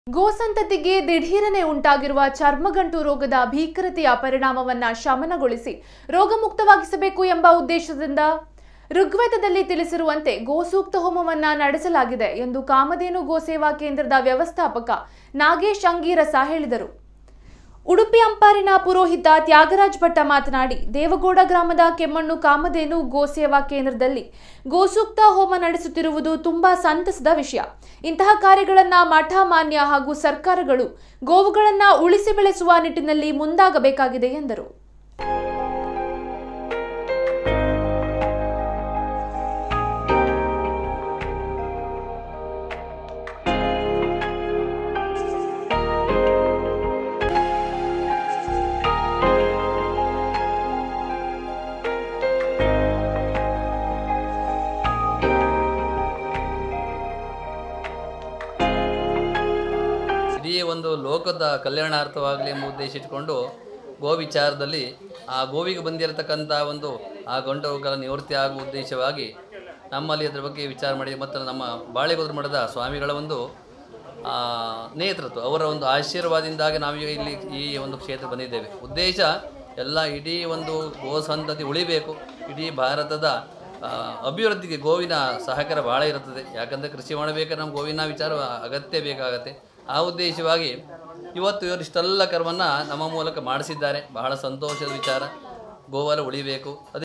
ಗೋಸಂತತಿಗೆ ದಿಢೀರನೆ ಉಂಟಾಗಿರುವ ಚರ್ಮಗಂಟು ರೋಗದ ಭೀಕರತೆಯ ಪರಿಣಾಮವನ್ನ ಶಮನಗೊಳಿಸಿ ರೋಗಮುಕ್ತವಾಗಿಸಬೇಕು ಎಂಬ ಉದ್ದೇಶದಿಂದ ಋಗ್ವೇದದಲ್ಲಿ ತಿಳಿಸಿರುವಂತೆ ಗೋಸೂಕ್ತ ಹೋಮವನ್ನ ನಡೆಸಲಾಗಿದೆ ಎಂದು ಕಾಮಧೇನು ಗೋಸೇವಾ ಕೇಂದ್ರದ ವ್ಯವಸ್ಥಾಪಕ ನಾಗೇಶ್ ಅಂಗೀರಸ ಹೇಳಿದರು ಉಡುಪಿ ಅಂಪಾರಿನ ಪುರೋಹಿತ ತ್ಯಾಗರಾಜ್ ಭಟ್ಟ ಮಾತನಾಡಿ ದೇವಗೌಡ ಗ್ರಾಮದ ಕೆಮ್ಮಣ್ಣು ಕಾಮಧೇನು ಗೋಸೇವಾ ಕೇಂದ್ರದಲ್ಲಿ ಗೋಸೂಕ್ತ ಹೋಮ ನಡೆಸುತ್ತಿರುವುದು ತುಂಬಾ ಸಂತಸದ ವಿಷಯ ಇಂತಹ ಕಾರ್ಯಗಳನ್ನ ಮಠ ಮಾನ್ಯ ಹಾಗೂ ಸರ್ಕಾರಗಳು ಗೋವುಗಳನ್ನ ಉಳಿಸಿ ಬೆಳೆಸುವ ನಿಟ್ಟಿನಲ್ಲಿ ಮುಂದಾಗಬೇಕಾಗಿದೆ ಎಂದರು ಇಡೀ ಒಂದು ಲೋಕದ ಕಲ್ಯಾಣಾರ್ಥವಾಗಲಿ ಎಂಬ ಉದ್ದೇಶ ಇಟ್ಕೊಂಡು ಗೋ ವಿಚಾರದಲ್ಲಿ ಆ ಗೋವಿಗೆ ಬಂದಿರತಕ್ಕಂಥ ಒಂದು ಆ ಗಂಟುಗಳ ನಿವೃತ್ತಿ ಆಗುವ ಉದ್ದೇಶವಾಗಿ ನಮ್ಮಲ್ಲಿ ಅದರ ಬಗ್ಗೆ ವಿಚಾರ ಮಾಡಿ ಮತ್ತು ನಮ್ಮ ಬಾಳೆಗೋದ್ರ ಮಠದ ಸ್ವಾಮಿಗಳ ಒಂದು ಆ, ನೇತೃತ್ವ ಅವರ ಒಂದು ಆಶೀರ್ವಾದದಿಂದಾಗಿ ನಾವೀಗ ಇಲ್ಲಿ ಈ ಒಂದು ಕ್ಷೇತ್ರ ಬಂದಿದ್ದೇವೆ ಉದ್ದೇಶ ಎಲ್ಲ ಇಡೀ ಒಂದು ಗೋ ಸಂತತಿ ಉಳಿಬೇಕು ಇಡೀ ಭಾರತದ ಆ, ಅಭಿವೃದ್ಧಿಗೆ ಗೋವಿನ ಸಹಕಾರ ಭಾಳ ಇರುತ್ತದೆ ಯಾಕಂದರೆ ಕೃಷಿ ಮಾಡಬೇಕಾದ್ರೆ ನಮ್ಮ ಗೋವಿನ ವಿಚಾರ ಅಗತ್ಯ ಬೇಕಾಗತ್ತೆ ಆ ಉದ್ದೇಶವಾಗಿ ಇವತ್ತು ಇವರು ಇಷ್ಟೆಲ್ಲ ಕರ್ಮನ್ನು ನಮ್ಮ ಮೂಲಕ ಮಾಡಿಸಿದ್ದಾರೆ ಬಹಳ ಸಂತೋಷದ ವಿಚಾರ ಗೋವಾಲ ಉಳಿಬೇಕು ಅದೇ